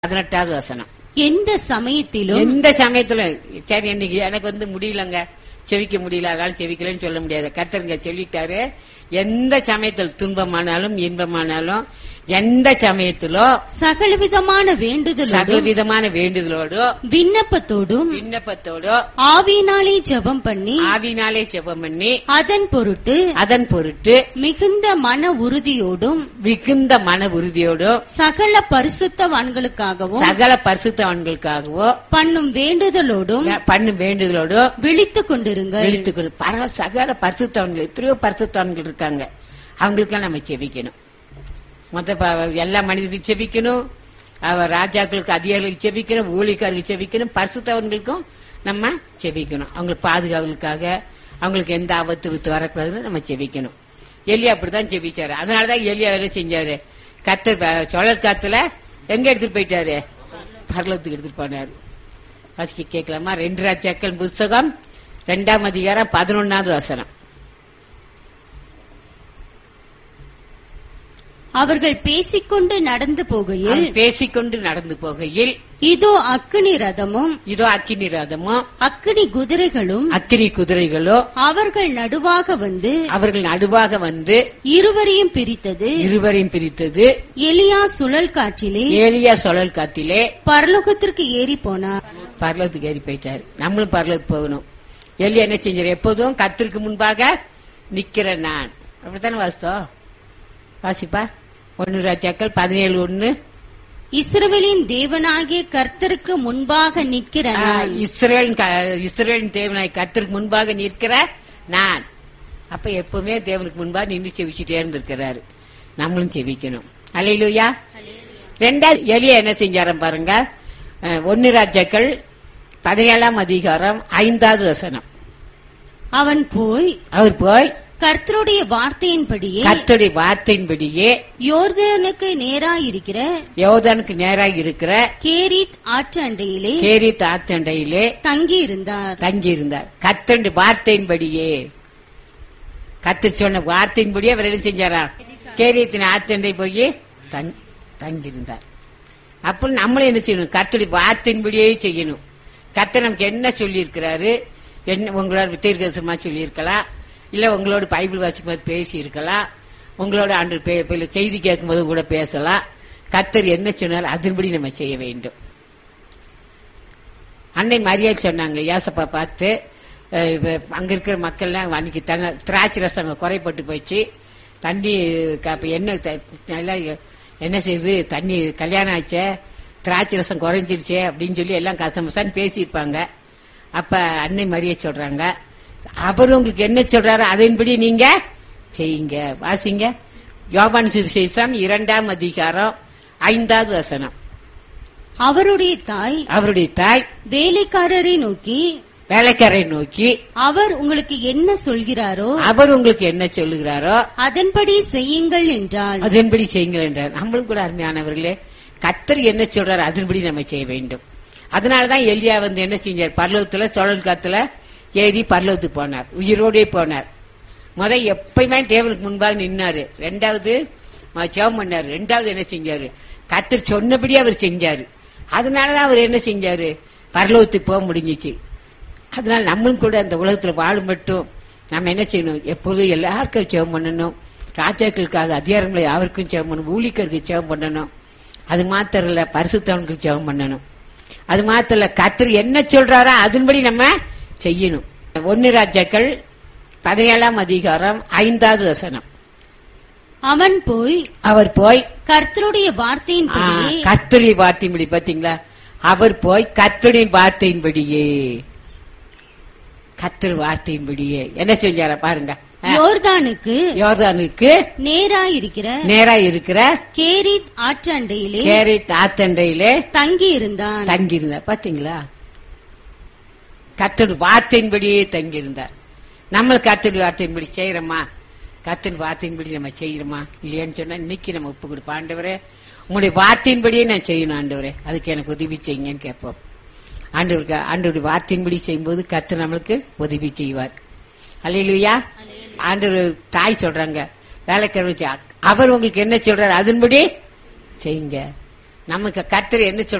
பதினெட்டாவது வசனம் எந்த சமயத்திலும் எந்த சமயத்துல சரி இன்னைக்கு எனக்கு வந்து முடியலங்க செவிக்க முடியல அதனால செவிக்கலன்னு சொல்ல முடியாது கர்த்தருங்க சொல்லிட்டாரு எந்த சமயத்தில் துன்பமானாலும் இன்பமானாலும் எந்த சமயத்திலோ சகலவிதமான வேண்டுதலோடும் சகலவிதமான வேண்டுதலோடோ விண்ணப்பத்தோடும் விண்ணப்பத்தோடோ ஆவியினாலே ஜெபம் பண்ணி ஆவினாலே ஜெபம் பண்ணி அதன் பொருட்டு அதன் பொருட்டு மிகுந்த மன உறுதியோடும் மிகுந்த மன உறுதியோடும் சகல பரிசுத்தவான்களுக்காகவும் சகல பரிசுத்தவன்களுக்காகவோ பண்ணும் வேண்டுதலோடும் பண்ணும் வேண்டுதலோடும் விழித்துக் கொண்டிருங்கள் எழுத்துக்கள் பரவ சகல பரிசுத்தவன்கள் எத்தனையோ பரிசுத்தவன்கள் இருக்காங்க அவங்களுக்கெல்லாம் நம்ம செபிக்கணும் மொத்த ப- எல்லா மனிதர்களுக்கு செபிக்கணும் அவ ராஜாக்களுக்கு அதிகாரிகளுக்கு செபிக்கணும் ஊழிக்காரர்களுக்கு செபிக்கணும் பரிசுத்தவன்களுக்கும் நம்ம செபிக்கணும் அவங்களுக்கு பாதுகாவலுக்காக அவங்களுக்கு எந்த ஆபத்து வித்து வரக்கூடாதுன்னு நம்ம செபிக்கணும் எலியா அப்படிதான் செபிச்சாரு அதனாலதான் எலியா என்ன செஞ்சாரு கத்தர் ப- சுழல் காத்துல எங்க எடுத்துட்டு போயிட்டாரு பரலத்துக்கு எடுத்துட்டு போனாரு வாசிக்க கேட்கலாமா ரெண்டு ராஜாக்கள் புஸ்தகம் ரெண்டாம் அதிகாரம் பதினொன்னாவது வசனம் அவர்கள் பேசிக்கொண்டு நடந்து போகையில் அவன் பேசிக்கொண்டு நடந்து போகையில் இதோ அக்கினி ரதமும் இதோ அக்கினி ரதமும் அக்கினி குதிரைகளும் அக்கினி குதிரைகளோ அவர்கள் நடுவாக வந்து அவர்கள் நடுவாக வந்து இருவரையும் பிரித்தது இருவரையும் பிரித்தது எலியா சுழல் காற்றிலே ஏலியா சுழல் காத்திலே பரலோகத்திற்கு ஏறி போனார் பரலத்துக்கு ஏறி போயிட்டாரு நம்மளும் பரலத்துக்கு போகணும் எலியா என்ன செஞ்சாரு எப்போதும் கத்திற்கு முன்பாக நிக்கிறேன் நான் அப்படித்தானே வாசித்தோம் வாசிப்பா ஒன்னு ராஜாக்கள் பதினேழு ஒன்னு இஸ்ரவேலின் தேவனாகிய கர்த்தருக்கு முன்பாக நிற்கிற நான் இஸ்ரேல் இஸ்ரேலின் தேவனாய் கர்த்தருக்கு முன்பாக நிற்கிற நான் அப்ப எப்பவுமே தேவனுக்கு முன்பாக நின்று செவிச்சுட்டே இருந்திருக்கிறாரு நம்மளும் செவிக்கணும் அலையிலுயா ரெண்டாவது எலியா என்ன செஞ்சாரம் பாருங்க அஹ், ஒன்னு ராஜாக்கள் பதினேழாம் அதிகாரம் ஐந்தாவது வசனம் அவன் போய் அவர் போய் கர்த்தருடைய வார்த்தையின்படியே கர்த்தருடைய வார்த்தையின்படியே யோர்தானுக்கு நேராயிருக்கிற யோதானுக்கு நேராக இருக்கிற கேரித் ஆற்று அண்டையிலே கேரி தாத்தண்டையிலே தங்கியிருந்தார் தங்கியிருந்தார் கத்தண்டு வார்த்தையின்படியே கத்து சொன்ன வார்த்தையின்படியே அவர் என்ன செஞ்சாரா கேரியத்தின் ஆத்தண்டை போய் தங்- தங்கியிருந்தார் அப்ப நம்மளும் என்ன செய்யணும் கத்துடைய வார்த்தையின்படியே செய்யணும் கத்த நமக்கு என்ன சொல்லியிருக்கிறாரு என்ன உங்களோட தீர்க்கதரிசனமா சொல்லியிருக்கலாம் இல்ல உங்களோட பைபிள் வாசிக்கும்போது பேசி இருக்கலாம் உங்களோட அன்று பே- பே- செய்தி கேட்கும்போது கூட பேசலாம் கத்தர் என்ன சொன்னார் அதன்படி நம்ம செய்ய வேண்டும் அன்னை மரியா சொன்னாங்க ஏசப்பா பார்த்து அஹ், இப்ப அங்க இருக்கிற மக்கள்லாம் அன்னைக்கு தங்க திராட்சை ரசம் அங்க குறைப்பட்டு போச்சு தண்ணி க- அப்ப என்ன த- நல்லா என்ன செய்யுது தண்ணி கல்யாணம் ஆச்சே திராட்சை ரசம் குறைஞ்சிருச்சே அப்படின்னு சொல்லி எல்லாம் கசமசான்னு பேசியிருப்பாங்க அப்ப அன்னை மரியா சொல்றாங்க அவர் உங்களுக்கு என்ன சொல்றாரோ அதன்படி நீங்க செய்யுங்க வாசிங்க யோபான் சுவிசேஷம் இரண்டாம் அதிகாரம் ஐந்தாவது வசனம் அவருடைய தாய் அவருடைய தாய் வேலைக்காரரை நோக்கி வேலைக்காரை நோக்கி அவர் உங்களுக்கு என்ன சொல்கிறாரோ அவர் உங்களுக்கு என்ன சொல்லுகிறாரோ அதன்படி செய்யுங்கள் என்றால் அதன்படி செய்யுங்கள் என்றார் நம்மளும் கூட அருமையானவர்களே கத்தர் என்ன சொல்றாரு அதன்படி நம்ம செய்ய வேண்டும் அதனாலதான் எலியா வந்து என்ன செஞ்சார் பர்லவத்துல சுழல் காத்துல ஏறி பர்லவத்துக்கு போனார் உயிரோடே போனார் முத எப்பயுமே தேவனுக்கு முன்பாக நின்னாரு ரெண்டாவது ம- ஜெபம் பண்ணாரு ரெண்டாவது என்ன செஞ்சாரு கத்தர் சொன்னபடி அவர் செஞ்சாரு அதனாலதான் அவர் என்ன செஞ்சாரு பரலோகத்துக்கு போக முடிஞ்சிச்சு அதனால நம்மளும் கூட அந்த உலகத்துல வாழும் மட்டும் நம்ம என்ன செய்யணும் எப்போதும் எல்லாருக்கும் ஜெபம் பண்ணணும் ராஜாக்களுக்காக அதிகாரங்களை யாருக்கும் ஜெபம் பண்ணணும் ஊழிக்கருக்கு ஜெபம் பண்ணணும் அது மாத்திரம் இல்ல பரிசுத்தவனுக்கு ஜெபம் பண்ணணும் அது மாத்திரம் இல்ல கத்தர் என்ன சொல்றாரோ அதன்படி நம்ம செய்யணும் ஒன்னு ராஜாக்கள் பதினேழாம் அதிகாரம் ஐந்தாவது வசனம் அவன் போய் அவர் போய் கர்த்தருடைய வார்த்தையின்படியே கத்தரி வார்த்தையின்படி பாத்தீங்களா அவர் போய் கத்தரின் வார்த்தையின்படியே கத்தர் வார்த்தையின்படியே என்ன செஞ்சார பாருங்க யோர்தானுக்கு யோர்தானுக்கு நேராயிருக்கிற நேரா இருக்கிற கேரித் ஆற்று அண்டையிலே கேரை தாத்தண்டையிலே தங்கியிருந்தான் தங்கியிருந்தார் பாத்தீங்களா கத்தர் வார்த்தையின்படியே தங்கியிருந்தார் நம்ம கத்தர் வார்த்தையின்படி செய்யறோமா கத்தர் வார்த்தையின்படி நம்ம செய்யறோமா இல்லையான்னு சொன்னா இன்னைக்கு நம்ம ஒப்பு கொடுப்போம் ஆண்டவரே உங்களுடைய வார்த்தையின்படியே நான் செய்யணும் ஆண்டவரே அதுக்கு எனக்கு உதவி செய்யுங்கன்னு கேட்போம் ஆண்டவருக்கு ஆண்டவருடைய வார்த்தையின்படி செய்யும்போது கத்தர் நம்மளுக்கு உதவி செய்வார் அல்லையா ஆண்டவர் தாய் சொல்றாங்க வேலைக்காரர் வச்சு, அவர் உங்களுக்கு என்ன சொல்றாரு அதன்படி செய்யுங்க நமக்கு கர்த்தர் என்ன சொல்றாரு